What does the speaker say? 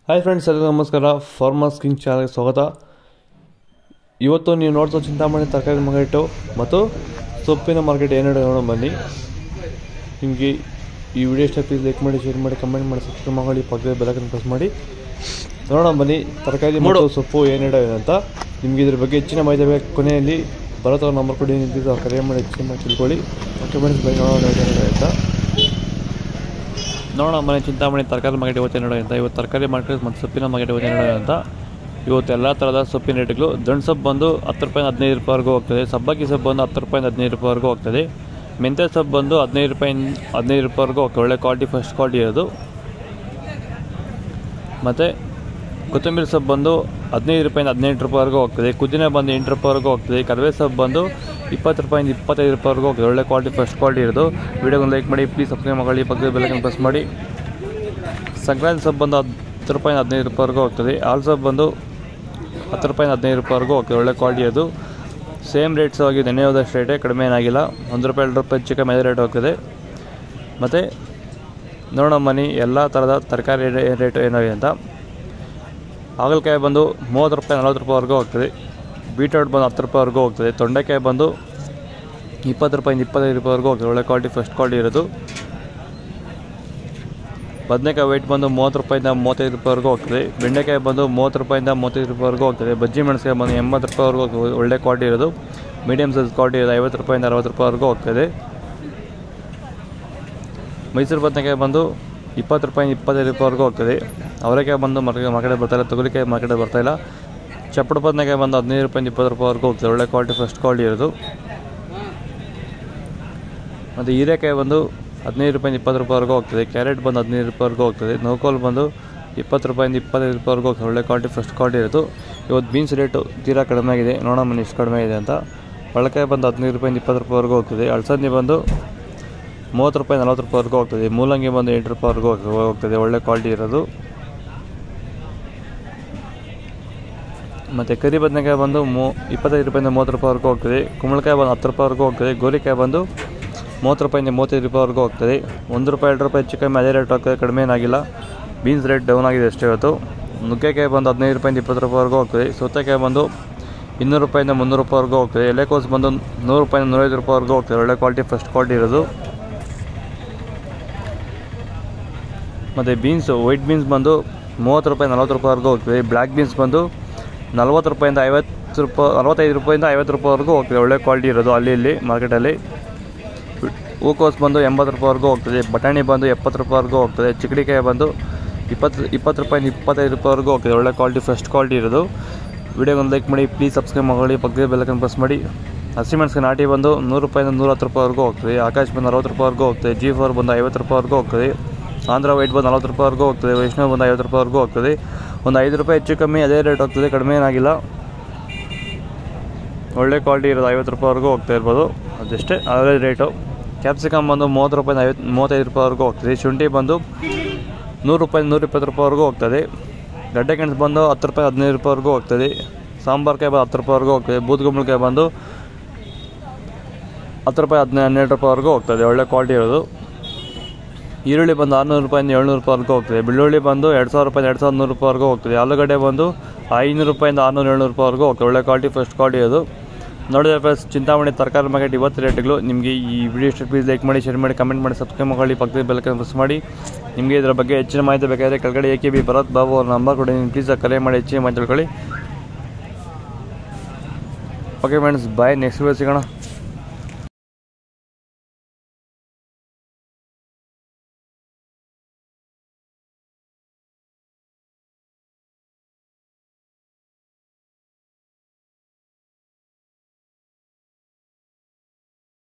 hi friends ಎಲ್ಲರಿಗೂ ನಮಸ್ಕಾರ farmers king ಚಾನಲ್ಗೆ ಸ್ವಾಗತ ಇವತ್ತು ನೀವು ನೋಡ್ತಾ ಚಿಂತಾಮಣಿ ತರಕಾರಿ ಮಾರ್ಕೆಟು ಮತ್ತು ಸೊಪ್ಪಿನ ಮಾರ್ಕೆಟ್ ಏನು ನೋಡೋಣ ಬನ್ನಿ ನಿಮಗೆ ಈ ವಿಡಿಯೋ ಇಷ್ಟ ಪ್ಲೀಸ್ ಲೈಕ್ ಮಾಡಿ ಶೇರ್ ಮಾಡಿ ಕಮೆಂಟ್ ಮಾಡಿ ಸಬ್ಸ್ಕ್ರೈಬ್ ಮಾಡಿ ಪಕ್ಕದ ಬೆಲಕನ್ನು ಪ್ರೆಸ್ ಮಾಡಿ ನೋಡೋಣ ಬನ್ನಿ ತರಕಾರಿ ಮತ್ತು ಸೊಪ್ಪು ಏನು ಇದೆ ಅಂತ ನಿಮಗೆ ಇದ್ರ ಬಗ್ಗೆ ಹೆಚ್ಚಿನ ಮಾಹಿತಿ ಬೇಕು ಕೊನೆಯಲ್ಲಿ ಬರೋ ನಂಬರ್ ಕೊಡಿ ನಿಂತಿದ್ದು ಕರೆ ಮಾಡಿ ಹೆಚ್ಚಿನ ಮಾಡಿ ತಿಳ್ಕೊಳ್ಳಿ ಓಕೆ ಫ್ರೆಂಡ್ಸ್ ಬೈ ನೋಡೋಣ ಏನಿದೆ ಅಂತ ನೋಡೋಣ ಮನೆ ಚಿಂತಾಮಣಿ ತರಕಾರಿ ಮಾರ್ಕೆಟ್ ಇವತ್ತೇ ನೋಡೋ ಅಂತ ಇವತ್ತು ತರಕಾರಿ ಮಾರ್ಕೆಟ್ ಮತ್ತು ಸೊಪ್ಪಿನ ಮಾರ್ಕೆಟ್ ಇವತ್ತೇ ನೋಡೋ ಅಂತ ಇವತ್ತು ಎಲ್ಲ ಥರದ ಸೊಪ್ಪಿನ ರೇಟ್ಗಳು ದಂಡು ಸೊಪ್ಪು ಬಂದು ಹತ್ತು ರೂಪಾಯಿ ಹದಿನೈದು ರೂಪಾಯಿವರೆಗೂ ಹೋಗ್ತದೆ ಸಬ್ಬಕ್ಕಿ ಸೊಪ್ಪು ಬಂದು ಹತ್ತು ರೂಪಾಯಿ ಹದಿನೈದು ರೂಪಾಯಿವರೆಗೂ ಹೋಗ್ತದೆ ಮೆಂತ್ಯ ಸೊಪ್ಪು ಬಂದು ಹದಿನೈದು ರೂಪಾಯಿ ಹದಿನೈದು ರೂಪಾಯಿವರೆಗೂ ಹೋಗ್ತದೆ ಒಳ್ಳೆ ಕ್ವಾಲಿಟಿ ಫಸ್ಟ್ ಕ್ವಾಲಿಟಿ ಇರೋದು ಮತ್ತು ಕೊತ್ತಂಬರಿ ಸೊಪ್ಪು ಬಂದು ಹದಿನೈದು ರೂಪಾಯಿಂದ ಹದಿನೆಂಟು ರೂಪಾಯಿವರೆಗೂ ಹೋಗ್ತದೆ ಕುದಿನ ಬಂದು ಎಂಟು ರೂಪಾಯಿವರೆಗೂ ಹೋಗ್ತದೆ ಕರಿವೆ ಸೊಪ್ಪು ಬಂದು ಇಪ್ಪತ್ತು ರೂಪಾಯಿಂದ ಇಪ್ಪತ್ತೈದು ರೂಪಾಯಿವರೆಗೂ ಹೋಗ್ತದೆ ಒಳ್ಳೆ ಕ್ವಾಲಿಟಿ ಫಸ್ಟ್ ಕ್ವಾಲಿಟಿ ಇರೋದು ವಿಡಿಯೋಗೊಂದು ಲೈಕ್ ಮಾಡಿ ಪ್ಲೀಸ್ ಸಬ್ಸ್ಕ್ರೈಬ್ ಮಾಡಿ ಪಕ್ಕದ ಬೆಲ್ಲಕ್ಕೆ ಪ್ರೆಸ್ ಮಾಡಿ ಸಂಕ್ರಾಂತಿ ಸೊಪ್ಪು ಬಂದು ಹತ್ತು ರೂಪಾಯಿಂದ ಹದಿನೈದು ರೂಪಾಯಿವರೆಗೂ ಹೋಗ್ತದೆ ಹಾಲು ಸೊಪ್ಪು ಬಂದು ಹತ್ತು ರೂಪಾಯಿಂದ ಹದಿನೈದು ರೂಪಾಯಿವರೆಗೂ ಹೋಗ್ತದೆ ಒಳ್ಳೆ ಕ್ವಾಲಿಟಿ ಅದು ಸೇಮ್ ರೇಟ್ಸ್ ಆಗಿ ನೆನ್ನೆ ಹೋದಷ್ಟು ರೇಟೇ ಕಡಿಮೆ ಏನಾಗಿಲ್ಲ ಒಂದು ರೂಪಾಯಿ ಎರಡು ರೂಪಾಯಿ ಚಿಕ್ಕ ಮೇಲೆ ರೇಟ್ ಹೋಗ್ತದೆ ಮತ್ತು ನೋಡೋಣ ಮನಿ ಎಲ್ಲ ಥರದ ತರಕಾರಿ ರೇಟ್ ಏನಾಗಿದೆ ಅಂತ ಹಾಗಲಕಾಯಿ ಬಂದು ಮೂವತ್ತು ರೂಪಾಯಿ ನಲ್ವತ್ತು ರೂಪಾಯಿವರೆಗೂ ಹೋಗ್ತದೆ ಬೀಟ್ರೋಟ್ ಬಂದು ಹತ್ತು ರೂಪಾಯಿವರೆಗೂ ಹೋಗ್ತದೆ ತೊಂಡೆಕಾಯಿ ಬಂದು ಇಪ್ಪತ್ತು ರೂಪಾಯಿಂದ ಇಪ್ಪತ್ತೈದು ರೂಪಾಯಿವರೆಗೂ ಹೋಗ್ತದೆ ಒಳ್ಳೆ ಕ್ವಾಲಿಟಿ ಫಸ್ಟ್ ಕ್ವಾಲಿಟಿ ಇರೋದು ಬದನೆಕಾಯಿ ವೆಯ್ಟ್ ಬಂದು ಮೂವತ್ತು ರೂಪಾಯಿಂದ ಮೂವತ್ತೈದು ರೂಪಾಯಿವರೆಗೂ ಹೋಗ್ತದೆ ಬೆಂಡೆಕಾಯಿ ಬಂದು ಮೂವತ್ತು ರೂಪಾಯಿಂದ ಮೂವತ್ತೈದು ರೂಪಾಯಿವರೆಗೂ ಹೋಗ್ತದೆ ಬಜ್ಜಿ ಮೆಣಸಿಕಾಯಿ ಬಂದು ಎಂಬತ್ತು ರೂಪಾಯಿವರೆಗೂ ಹೋಗ್ತದೆ ಒಳ್ಳೆ ಕ್ವಾಲಿಟಿ ಇರೋದು ಮೀಡಿಯಮ್ ಸೈಜ್ ಕ್ವಾಲಿಟಿ ಇರೋದು ಐವತ್ತು ರೂಪಾಯಿಂದ ಅರವತ್ತು ರೂಪಾಯಿವರೆಗೂ ಹೋಗ್ತದೆ ಮೈಸೂರು ಬದನೆಕಾಯಿ ಬಂದು ಇಪ್ಪತ್ತು ರೂಪಾಯಿಂದ ಇಪ್ಪತ್ತೈದು ರೂಪಾಯಿವರೆಗೂ ಹೋಗ್ತದೆ ಅವರೆಕಾಯಿ ಬಂದು ಮಾರ್ಕೆಟ್ ಮಾರ್ಕೆಟ್ ಬರ್ತಾಯಿಲ್ಲ ತೊಗರಿಕಾಯಿ ಮಾರ್ಕೆಟ್ ಬರ್ತಾಯಿಲ್ಲ ಚಪ್ಪಡು ಬದನೆಕಾಯಿ ಬಂದು ಹದಿನೈದು ರೂಪಾಯಿಂದ ಇಪ್ಪತ್ತು ರೂಪಾಯಿವರೆಗೂ ಹೋಗ್ತದೆ ಒಳ್ಳೆ ಕ್ವಾಲಿಟಿ ಫಸ್ಟ್ ಕ್ವಾಲಿಟಿ ಇರೋದು ಮತ್ತು ಹೀರೆಕಾಯಿ ಬಂದು ಹದಿನೈದು ರೂಪಾಯಿಂದ ಇಪ್ಪತ್ತು ರೂಪಾಯಿವರೆಗೂ ಹೋಗ್ತದೆ ಕ್ಯಾರೆಟ್ ಬಂದು ಹದಿನೈದು ರೂಪಾಯಿವರೆಗೂ ಹೋಗ್ತದೆ ನೋಕೋಲ್ ಬಂದು ಇಪ್ಪತ್ತು ರೂಪಾಯಿಂದ ಇಪ್ಪತ್ತೈದು ರೂಪಾಯಿವರೆಗೂ ಹೋಗ್ತದೆ ಒಳ್ಳೆ ಕ್ವಾಲಿಟಿ ಫಸ್ಟ್ ಕ್ವಾಲಿಟಿ ಇರೋದು ಇವತ್ತು ಬೀನ್ಸ್ ರೇಟು ತೀರಾ ಕಡಿಮೆ ಆಗಿದೆ ನೋಡೋಣ ಮನೆ ಎಷ್ಟು ಕಡಿಮೆ ಇದೆ ಅಂತ ಬಳಕಾಯಿ ಬಂದು ಹದಿನೈದು ರೂಪಾಯಿಂದ ಇಪ್ಪತ್ತು ರೂಪಾಯಿವರೆಗೂ ಹೋಗ್ತದೆ ಅಳಸಂದಿ ಬಂದು ಮೂವತ್ತು ರೂಪಾಯಿ ನಲ್ವತ್ತು ರೂಪಾಯಿವರೆಗೂ ಹೋಗ್ತದೆ ಮೂಲಂಗಿ ಬಂದು ಎಂಟು ರೂಪಾಯಿವರೆಗೂ ಹೋಗ್- ಹೋಗ್ತದೆ ಒಳ್ಳೆ ಕ್ವಾಲಿಟಿ ಇರೋದು ಮತ್ತು ಕರಿ ಬದನೆಕಾಯಿ ಬಂದು ಮೂ ಇಪ್ಪತ್ತೈದು ರೂಪಾಯಿಂದ ಮೂವತ್ತು ರೂಪಾಯಿವರೆಗೂ ಹೋಗ್ತದೆ ಕುಂಬಳಕಾಯಿ ಬಂದು ಹತ್ತು ರೂಪಾಯಿವರೆಗೂ ಹೋಗ್ತದೆ ಗೋರಿಕಾಯಿ ಬಂದು ಮೂವತ್ತು ರೂಪಾಯಿಂದ ಮೂವತ್ತೈದು ರೂಪಾಯಿವರೆಗೂ ಹೋಗ್ತದೆ ಒಂದು ರೂಪಾಯಿ ಎರಡು ರೂಪಾಯಿ ಹೆಚ್ಚು ಕಮ್ಮಿ ಅದೇ ರೇಟ್ ಹೋಗ್ತದೆ ಕಡಿಮೆ ಏನಾಗಿಲ್ಲ ಬೀನ್ಸ್ ರೇಟ್ ಡೌನ್ ಆಗಿದೆ ಅಷ್ಟೇ ಇವತ್ತು ನುಗ್ಗೆಕಾಯಿ ಬಂದು ಹದಿನೈದು ರೂಪಾಯಿಂದ ಇಪ್ಪತ್ತು ರೂಪಾಯಿವರೆಗೂ ಹೋಗ್ತದೆ ಸೌತೆಕಾಯಿ ಬಂದು ಇನ್ನೂರು ರೂಪಾಯಿಂದ ಮುನ್ನೂರು ರೂಪಾಯಿವರೆಗೂ ಹೋಗ್ತದೆ ಎಲೆಕೋಸು ಬಂದು ನೂರು ರೂಪಾಯಿಂದ ನೂರೈದು ರೂಪಾಯಿವರೆಗೂ ಹೋಗ್ತದೆ ಒಳ್ಳೆ ಕ್ವಾಲಿಟಿ ಫಸ್ಟ್ ಕ್ವಾಲಿಟಿ ಇರೋದು ಮತ್ತು ಬೀನ್ಸು ವೈಟ್ ಬೀನ್ಸ್ ಬಂದು ಮೂವತ್ತು ರೂಪಾಯಿ ನಲ್ವತ್ತು ರೂಪಾಯಿವರೆಗೂ ಹೋಗ್ತದೆ ಬ್ಲ್ಯಾಕ್ ಬೀನ್ಸ್ ಬಂದು ನಲ್ವತ್ತು ರೂಪಾಯಿಂದ ಐವತ್ತು ರೂಪಾಯಿ ನಲ್ವತ್ತೈದು ರೂಪಾಯಿಂದ ಐವತ್ತು ರೂಪಾಯಿವರೆಗೂ ಹೋಗ್ತದೆ ಒಳ್ಳೆ ಕ್ವಾಲಿಟಿ ಇರೋದು ಅಲ್ಲಿ ಇಲ್ಲಿ ಮಾರ್ಕೆಟಲ್ಲಿ ಹೂಕೋಸು ಬಂದು ಎಂಬತ್ತು ರೂಪಾಯಿವರೆಗೂ ಹೋಗ್ತದೆ ಬಟಾಣಿ ಬಂದು ಎಪ್ಪತ್ತು ರೂಪಾಯಿವರೆಗೂ ಹೋಗ್ತದೆ ಚಿಕ್ಕಡಿಕಾಯಿ ಬಂದು ಇಪ್ಪತ್ತು ಇಪ್ಪತ್ತು ರೂಪಾಯಿಂದ ಇಪ್ಪತ್ತೈದು ರೂಪಾಯಿವರೆಗೂ ಹೋಗ್ತದೆ ಒಳ್ಳೆ ಕ್ವಾಲಿಟಿ ಫಸ್ಟ್ ಕ್ವಾಲಿಟಿ ಇರೋದು ವಿಡಿಯೋಗೊಂದು ಲೈಕ್ ಮಾಡಿ ಪ್ಲೀಸ್ ಸಬ್ಸ್ಕ್ರೈಬ್ ಮಾಡಿ ಪಕ್ಕದ ಬೆಲ್ಲಕ್ಕನ್ನು ಪ್ರೆಸ್ ಮಾಡಿ ಹಸಿಮೆಣಸಿನ ನಾಟಿ ಬಂದು ನೂರು ರೂಪಾಯಿಂದ ನೂರ ಹತ್ತು ರೂಪಾಯಿವರೆಗೂ ಹೋಗ್ತದೆ ಆಕಾಶ್ ಬಂದು ಅರವತ್ತು ರೂಪಾಯಿವರೆಗೂ ಹೋಗ್ತದೆ ಜಿ ಫೋರ್ ಬಂದು ಐವತ್ತು ರೂಪಾಯಿವರೆಗೂ ಹೋಗ್ತದೆ ಆಂಧ್ರ ವೈಟ್ ಬಂದು ನಲ್ವತ್ತು ರೂಪಾಯಿವರೆಗೂ ಹೋಗ್ತದೆ ವೈಷ್ಣವ್ ಬಂದು ಐವತ್ತು ರೂಪಾಯಿವರೆಗೂ ಹೋಗ್ತದೆ ಒಂದು ಐದು ರೂಪಾಯಿ ಹೆಚ್ಚು ಕಮ್ಮಿ ಅದೇ ರೇಟ್ ಹೋಗ್ತದೆ ಕಡಿಮೆ ಏನಾಗಿಲ್ಲ ಒಳ್ಳೆ ಕ್ವಾಲಿಟಿ ಇರೋದು ಐವತ್ತು ರೂಪಾಯಿವರೆಗೂ ಹೋಗ್ತಾ ಇರ್ಬೋದು ಅದಷ್ಟೇ ಅವರೇಜ್ ರೇಟು ಕ್ಯಾಪ್ಸಿಕಮ್ ಬಂದು ಮೂವತ್ತು ರೂಪಾಯಿಂದ ಐವತ್ತು ಮೂವತ್ತೈದು ರೂಪಾಯಿವರೆಗೂ ಹೋಗ್ತದೆ ಶುಂಠಿ ಬಂದು ನೂರು ರೂಪಾಯಿ ನೂರ ಇಪ್ಪತ್ತು ರೂಪಾಯಿವರೆಗೂ ಹೋಗ್ತದೆ ಗಡ್ಡೆ ಗೆಣಸು ಬಂದು ಹತ್ತು ರೂಪಾಯಿ ಹದಿನೈದು ರೂಪಾಯಿವರೆಗೂ ಹೋಗ್ತದೆ ಸಾಂಬಾರು ಕಾಯಿ ಬಂದು ಹತ್ತು ರೂಪಾಯಿವರೆಗೂ ಹೋಗ್ತದೆ ಬೂದ್ಗುಂಬಳಕಾಯಿ ಬಂದು ಹತ್ತು ರೂಪಾಯಿ ಹದಿನೈದು ಹನ್ನೆರಡು ರೂಪಾಯಿವರೆಗೂ ಹೋಗ್ತದೆ ಒಳ್ಳೆ ಕ್ವಾಲಿಟಿ ಇರೋದು ಈರುಳ್ಳಿ ಬಂದು ಆರುನೂರು ರೂಪಾಯಿಂದ ಏಳ್ನೂರು ರೂಪಾಯಿವರೆಗೂ ಹೋಗ್ತದೆ ಬೆಳ್ಳುಳ್ಳಿ ಬಂದು ಎರಡು ಸಾವಿರ ರೂಪಾಯಿಂದ ಎರಡು ಸಾವಿರದ ನೂರು ರೂಪಾಯಿವರೆಗೂ ಹೋಗ್ತದೆ ಆಲೂಗಡ್ಡೆ ಬಂದು ಐನೂರು ರೂಪಾಯಿಂದ ಆರುನೂರು ಏಳ್ನೂರು ರೂಪಾಯಿವರೆಗೂ ಹೋಗ್ತದೆ ಒಳ್ಳೆ ಕ್ವಾಲಿಟಿ ಫಸ್ಟ್ ಕ್ವಾಲಿಟಿ ಅದು ನೋಡಿದ್ರೆ ಫ್ರೆಂಡ್ಸ್ ಚಿಂತಾಮಣಿ ತರಕಾರಿ ಮಾರ್ಕೆಟ್ ಇವತ್ತು ರೇಟ್ಗಳು ನಿಮಗೆ ಈ ವಿಡಿಯೋ ಇಷ್ಟ ಪ್ಲೀಸ್ ಲೈಕ್ ಮಾಡಿ ಶೇರ್ ಮಾಡಿ ಕಮೆಂಟ್ ಮಾಡಿ ಸಬ್ಸ್ಕ್ರೈಬ್ ಮಾಡಿ ಪಕ್ಕದ ಬೆಲ್ಲಕ್ಕೆ ಪ್ರೆಸ್ ಮಾಡಿ ನಿಮಗೆ ಇದರ ಬಗ್ಗೆ ಹೆಚ್ಚಿನ ಮಾಹಿತಿ ಬೇಕಾದರೆ ಕೆಳಗಡೆ A K B Bharat Babu ಅವ್ರ ನಂಬರ್ ಕೊಡಿ ನೀವು ಪ್ಲೀಸ್ ಕರೆ ಮಾಡಿ ಹೆಚ್ಚಿನ ಮಾಹಿತಿ ತಿಳ್ಕೊಳ್ಳಿ okay friends bye next video ಸಿಗೋಣ